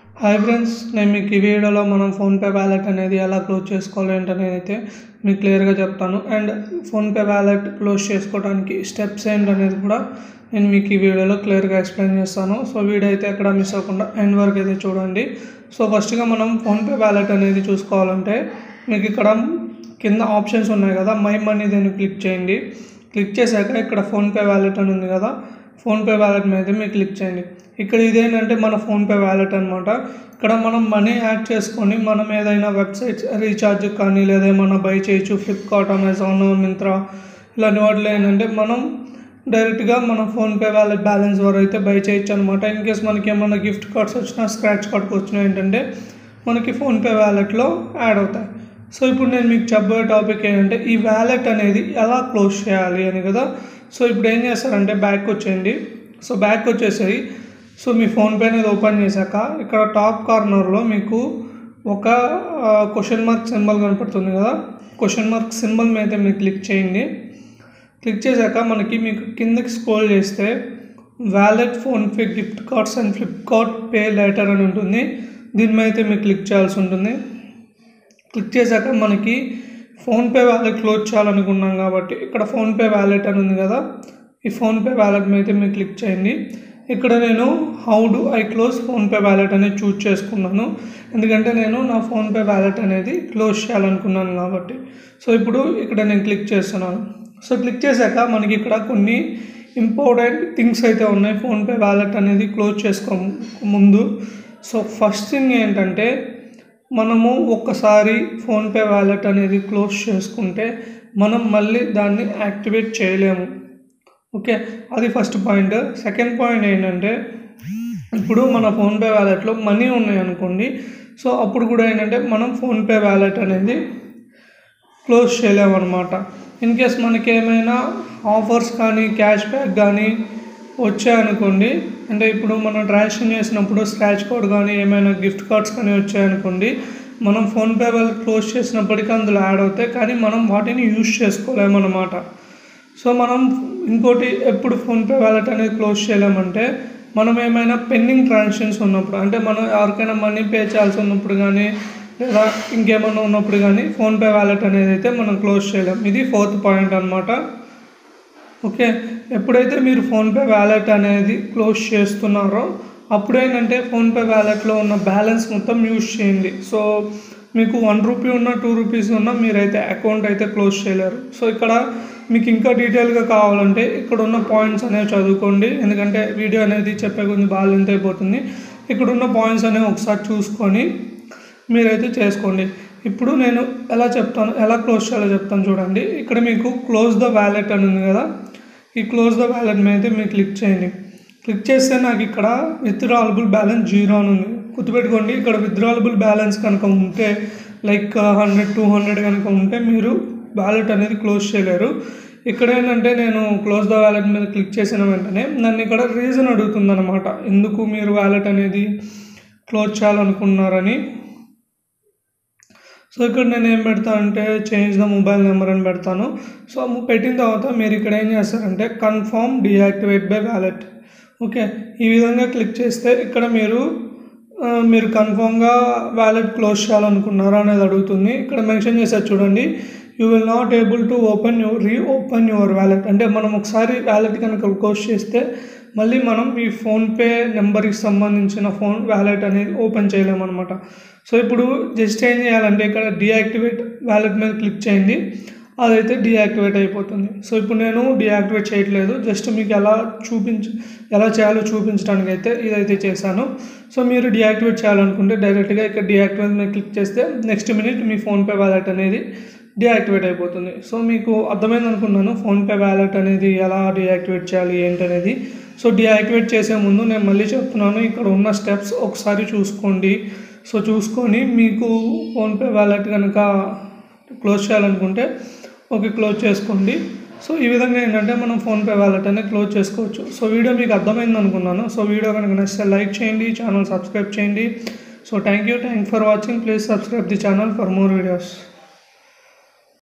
hi friends నేను మీకు ఈ వీడియోలో మనం ఫోన్పే వ్యాలెట్ అనేది ఎలా క్లోజ్ చేసుకోవాలి ఏంటనేది అయితే మీకు క్లియర్గా చెప్తాను అండ్ ఫోన్పే వ్యాలెట్ క్లోజ్ చేసుకోవడానికి స్టెప్స్ ఏంటనేది కూడా నేను మీకు ఈ వీడియోలో క్లియర్గా ఎక్స్ప్లెయిన్ చేస్తాను సో వీడియో అయితే ఎక్కడ మిస్ అవ్వకుండా ఎండ్ వరకు అయితే చూడండి సో ఫస్ట్గా మనం ఫోన్పే వ్యాలెట్ అనేది చూసుకోవాలంటే మీకు ఇక్కడ కింద ఆప్షన్స్ ఉన్నాయి కదా మై మనీ దీన్ని క్లిక్ చేయండి క్లిక్ చేశాక ఇక్కడ ఫోన్పే వ్యాలెట్ అని ఉంది కదా ఫోన్పే వ్యాలెట్ మీద మీరు క్లిక్ చేయండి ఇక్కడ ఇదేంటంటే మన ఫోన్పే వ్యాలెట్ అనమాట ఇక్కడ మనం మనీ యాడ్ చేసుకొని మనం ఏదైనా వెబ్సైట్స్ రీఛార్జ్ కానీ లేదా ఏమన్నా బై చేయొచ్చు ఫ్లిప్కార్ట్ అమెజాన్ మింత్రా ఇలాంటి వాటిలో ఏంటంటే మనం డైరెక్ట్గా మన ఫోన్పే వ్యాలెట్ బ్యాలెన్స్ ద్వారా అయితే బై చేయొచ్చు అనమాట ఇన్ కేస్ మనకి ఏమన్నా గిఫ్ట్ కార్డ్స్ వచ్చినా స్క్రాచ్ కార్డ్స్ వచ్చినా ఏంటంటే మనకి ఫోన్పే వ్యాలెట్లో యాడ్ అవుతాయి సో ఇప్పుడు నేను మీకు చెప్పబోయే టాపిక్ ఏంటంటే ఈ వ్యాలెట్ అనేది ఎలా క్లోజ్ చేయాలి అని కదా సో ఇప్పుడు ఏం చేస్తారంటే బ్యాక్ వచ్చేయండి సో బ్యాక్ వచ్చేసి సో మీ ఫోన్పే అనేది ఓపెన్ చేశాక ఇక్కడ టాప్ కార్నర్లో మీకు ఒక క్వశ్చన్ మార్క్ సింబల్ కనపడుతుంది కదా క్వశ్చన్ మార్క్ సింబల్ మీద మీరు క్లిక్ చేయండి క్లిక్ చేశాక మనకి మీకు కిందకి స్క్రోల్ చేస్తే wallet PhonePe gift cards and Flipkart pay later అని ఉంటుంది దీని మీద అయితే మీరు క్లిక్ చేయాల్సి ఉంటుంది క్లిక్ చేశాక మనకి ఫోన్పే వ్యాలెట్ క్లోజ్ చేయాలనుకున్నాం కాబట్టి ఇక్కడ ఫోన్పే వ్యాలెట్ అని ఉంది కదా ఈ ఫోన్పే వ్యాలెట్ మీద అయితే మీరు క్లిక్ చేయండి ఇక్కడ నేను how do I close PhonePe wallet అనేది చూజ్ చేసుకున్నాను ఎందుకంటే నేను నా ఫోన్పే వ్యాలెట్ అనేది క్లోజ్ చేయాలనుకున్నాను కాబట్టి సో ఇప్పుడు ఇక్కడ నేను క్లిక్ చేస్తున్నాను సో క్లిక్ చేశాక మనకి ఇక్కడ కొన్ని ఇంపార్టెంట్ థింగ్స్ అయితే ఉన్నాయి ఫోన్పే వ్యాలెట్ అనేది క్లోజ్ చేసుకో ముందు సో ఫస్ట్ థింగ్ ఏంటంటే మనము ఒక్కసారి ఫోన్పే వ్యాలెట్ అనేది క్లోజ్ చేసుకుంటే మనం మళ్ళీ దాన్ని యాక్టివేట్ చేయలేము ఓకే అది ఫస్ట్ పాయింట్ సెకండ్ పాయింట్ ఏంటంటే ఇప్పుడు మన ఫోన్పే వ్యాలెట్లో మనీ ఉన్నాయి అనుకోండి సో అప్పుడు కూడా ఏంటంటే మనం ఫోన్పే వ్యాలెట్ అనేది క్లోజ్ చేయలేమన్నమాట ఇన్ కేస్ మనకి ఏమైనా ఆఫర్స్ కానీ క్యాష్ బ్యాక్ కానీ వచ్చాయనుకోండి అంటే ఇప్పుడు మనం ట్రాన్సాక్షన్ చేసినప్పుడు స్క్రాచ్ కోడ్ కానీ ఏమైనా గిఫ్ట్ కార్డ్స్ కానీ వచ్చాయనుకోండి మనం ఫోన్పే వాళ్ళు క్లోజ్ చేసినప్పటికీ అందులో యాడ్ అవుతాయి కానీ మనం వాటిని యూజ్ చేసుకోలేమన్నమాట సో మనం ఇంకోటి ఎప్పుడు ఫోన్పే వ్యాలెట్ అనేది క్లోజ్ చేయలేమంటే మనం ఏమైనా పెండింగ్ ట్రాన్సాక్షన్స్ ఉన్నప్పుడు అంటే మనం ఎవరికైనా మనీ పే చేయాల్సి ఉన్నప్పుడు కానీ లేదా ఇంకేమైనా ఉన్నప్పుడు కానీ ఫోన్పే వ్యాలెట్ అనేది అయితే మనం క్లోజ్ చేయలేం ఇది ఫోర్త్ పాయింట్ అనమాట ఓకే ఎప్పుడైతే మీరు ఫోన్పే వ్యాలెట్ అనేది క్లోజ్ చేస్తున్నారో అప్పుడు ఏంటంటే ఫోన్పే వ్యాలెట్లో ఉన్న బ్యాలెన్స్ మొత్తం యూజ్ చేయండి సో మీకు వన్ రూపీ ఉన్న టూ రూపీస్ ఉన్న మీరైతే అకౌంట్ అయితే క్లోజ్ చేయలేరు సో ఇక్కడ మీకు ఇంకా డీటెయిల్గా కావాలంటే ఇక్కడ ఉన్న పాయింట్స్ అనేవి చదువుకోండి ఎందుకంటే వీడియో అనేది చెప్పే కొంచెం బాగా లెంత్ అయిపోతుంది ఇక్కడ ఉన్న పాయింట్స్ అనేవి ఒకసారి చూసుకొని మీరైతే చేసుకోండి ఇప్పుడు నేను ఎలా చెప్తాను ఎలా క్లోజ్ చేయాలో చెప్తాను చూడండి ఇక్కడ మీకు క్లోజ్ ద వ్యాలెట్ అని ఉంది కదా ఈ క్లోజ్ ద వ్యాలెట్ మీద అయితే మీరు క్లిక్ చేయండి క్లిక్ చేస్తే నాకు ఇక్కడ విత్డ్రాలబుల్ బ్యాలెన్స్ జీరో అని ఉంది గుర్తుపెట్టుకోండి ఇక్కడ విత్డ్రాలబుల్ బ్యాలెన్స్ కనుక ఉంటే లైక్ హండ్రెడ్ టూ హండ్రెడ్ కనుక ఉంటే మీరు వ్యాలెట్ అనేది క్లోజ్ చేయలేరు ఇక్కడ ఏంటంటే నేను క్లోజ్ ద వ్యాలెట్ మీద క్లిక్ చేసిన వెంటనే నన్ను ఇక్కడ రీజన్ అడుగుతుంది అనమాట ఎందుకు మీరు వ్యాలెట్ అనేది క్లోజ్ చేయాలనుకున్నారని సో ఇక్కడ నేను ఏం పెడతాను అంటే చేంజ్ ద మొబైల్ నెంబర్ అని పెడతాను సో పెట్టిన తర్వాత మీరు ఇక్కడ ఏం చేస్తారంటే confirm deactivate by wallet okay ఈ విధంగా క్లిక్ చేస్తే ఇక్కడ మీరు మీరు కన్ఫామ్గా వ్యాలెట్ క్లోజ్ చేయాలనుకున్నారా అనేది అడుగుతుంది ఇక్కడ మెన్షన్ చేశారు చూడండి you will not able to open your reopen your wallet అంటే మనం ఒకసారి వ్యాలెట్ కనుక క్లోజ్ చేస్తే మళ్ళీ మనం ఈ ఫోన్పే నెంబర్కి సంబంధించిన ఫోన్ వ్యాలెట్ అనేది ఓపెన్ చేయలేమన్నమాట సో ఇప్పుడు జస్ట్ ఏం చేయాలంటే ఇక్కడ డియాక్టివేట్ వ్యాలెట్ మీద క్లిక్ చేయండి అదైతే డియాక్టివేట్ అయిపోతుంది సో ఇప్పుడు నేను డియాక్టివేట్ చేయట్లేదు జస్ట్ మీకు ఎలా చూపించ ఎలా చేయాలో చూపించడానికి అయితే ఇదైతే చేశాను సో మీరు డియాక్టివేట్ చేయాలనుకుంటే డైరెక్ట్గా ఇక్కడ డియాక్టివేట్ మీద క్లిక్ చేస్తే నెక్స్ట్ మినిట్ మీ ఫోన్పే వ్యాలెట్ అనేది డియాక్టివేట్ అయిపోతుంది సో మీకు అర్థమైంది అనుకున్నాను ఫోన్పే వ్యాలెట్ అనేది ఎలా డియాక్టివేట్ చేయాలి ఏంటనేది సో డియాక్టివేట్ చేసే ముందు నేను మళ్ళీ చెప్తున్నాను ఇక్కడ ఉన్న స్టెప్స్ ఒకసారి చూసుకోండి సో చూసుకొని మీకు ఫోన్పే వ్యాలెట్ కనుక క్లోజ్ చేయాలనుకుంటే ఓకే క్లోజ్ చేసుకోండి సో ఈ విధంగా ఏంటంటే మనం ఫోన్పే వ్యాలెట్ అనేది క్లోజ్ చేసుకోవచ్చు సో వీడియో మీకు అర్థమైంది అనుకున్నాను సో వీడియో కనుక నచ్చితే లైక్ చేయండి ఛానల్ సబ్స్క్రైబ్ చేయండి so thank you thank for watching please subscribe the channel for more videos